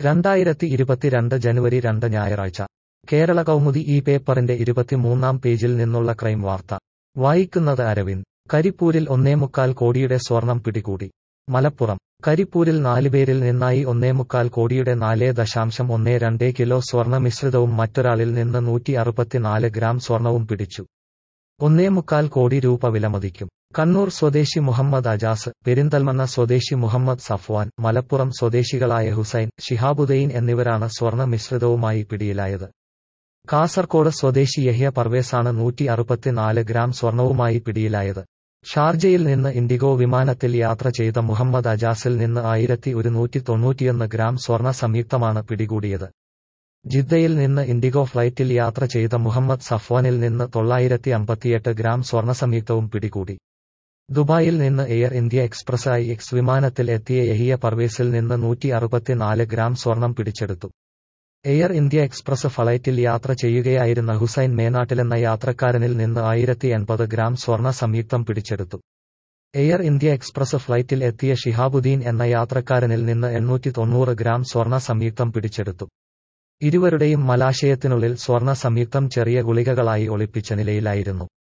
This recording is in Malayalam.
രണ്ടായിരത്തി ഇരുപത്തിരണ്ട് ജനുവരി രണ്ട് ഞായറാഴ്ച കേരള കൗമുദി ഈ പേപ്പറിന്റെ ഇരുപത്തിമൂന്നാം പേജിൽ നിന്നുള്ള ക്രൈം വാർത്ത വായിക്കുന്നത് അരവിന്ദ് കരിപ്പൂരിൽ ഒന്നേമുക്കാൽ കോടിയുടെ സ്വർണം പിടികൂടി മലപ്പുറം കരിപ്പൂരിൽ നാലുപേരിൽ നിന്നായി ഒന്നേമുക്കാൽ കോടിയുടെ നാല് ദശാംശം ഒന്ന് രണ്ട് കിലോ സ്വർണ്ണ മിശ്രിതവും മറ്റൊരാളിൽ നിന്ന് നൂറ്റി അറുപത്തിനാല് ഗ്രാം സ്വർണവും പിടിച്ചു ഒന്നേമുക്കാൽ കോടി രൂപ വിലമതിക്കും കണ്ണൂർ സ്വദേശി മുഹമ്മദ് അജാസ് പെരിന്തൽമണ്ണ സ്വദേശി മുഹമ്മദ് സഫ്വാൻ മലപ്പുറം സ്വദേശികളായ ഹുസൈൻ ഷിഹാബുദ്ദീൻ എന്നിവരാണ് സ്വർണ്ണ മിശ്രിതവുമായി പിടിയിലായത് കാസർകോട് സ്വദേശി യഹ്യ പർവേസാണ് നൂറ്റി അറുപത്തിനാല് ഗ്രാം സ്വർണവുമായി പിടിയിലായത് ഷാർജയിൽ നിന്ന് ഇൻഡിഗോ വിമാനത്തിൽ യാത്ര ചെയ്ത മുഹമ്മദ് അജാസിൽ നിന്ന് ആയിരത്തി ഒരുന്നൂറ്റി തൊണ്ണൂറ്റിയൊന്ന് ഗ്രാം സ്വർണ സംയുക്തമാണ് പിടികൂടിയത് ജിദ്ദയിൽ നിന്ന് ഇൻഡിഗോ ഫ്ലൈറ്റിൽ യാത്ര ചെയ്ത മുഹമ്മദ് സഫ്വാനിൽ നിന്ന് തൊള്ളായിരത്തി അമ്പത്തിയെട്ട് ഗ്രാം സ്വർണ സംയുക്തവും പിടികൂടി ദുബായിൽ നിന്ന് Air India Express I X വിമാനത്തിൽ എത്തിയ യഹിയ പർവേസിൽ നിന്ന് നൂറ്റി അറുപത്തിനാല് ഗ്രാം സ്വർണം പിടിച്ചെടുത്തു എയർ ഇന്ത്യ എക്സ്പ്രസ് ഫ്ലൈറ്റിൽ യാത്ര ചെയ്യുകയായിരുന്ന ഹുസൈൻ മേനാട്ടിലെന്ന യാത്രക്കാരനിൽ നിന്ന് ആയിരത്തി എൺപത് ഗ്രാം സ്വർണ സംയുക്തം പിടിച്ചെടുത്തു എയർ ഇന്ത്യ എക്സ്പ്രസ് ഫ്ലൈറ്റിൽ എത്തിയ ഷിഹാബുദ്ദീൻ എന്ന യാത്രക്കാരനിൽ നിന്ന് എണ്ണൂറ്റി തൊണ്ണൂറ് ഗ്രാം സ്വർണ സംയുക്തം പിടിച്ചെടുത്തു ഇരുവരുടെയും മലാശയത്തിനുള്ളിൽ സ്വർണ സംയുക്തം ചെറിയ ഗുളികകളായി ഒളിപ്പിച്ച നിലയിലായിരുന്നു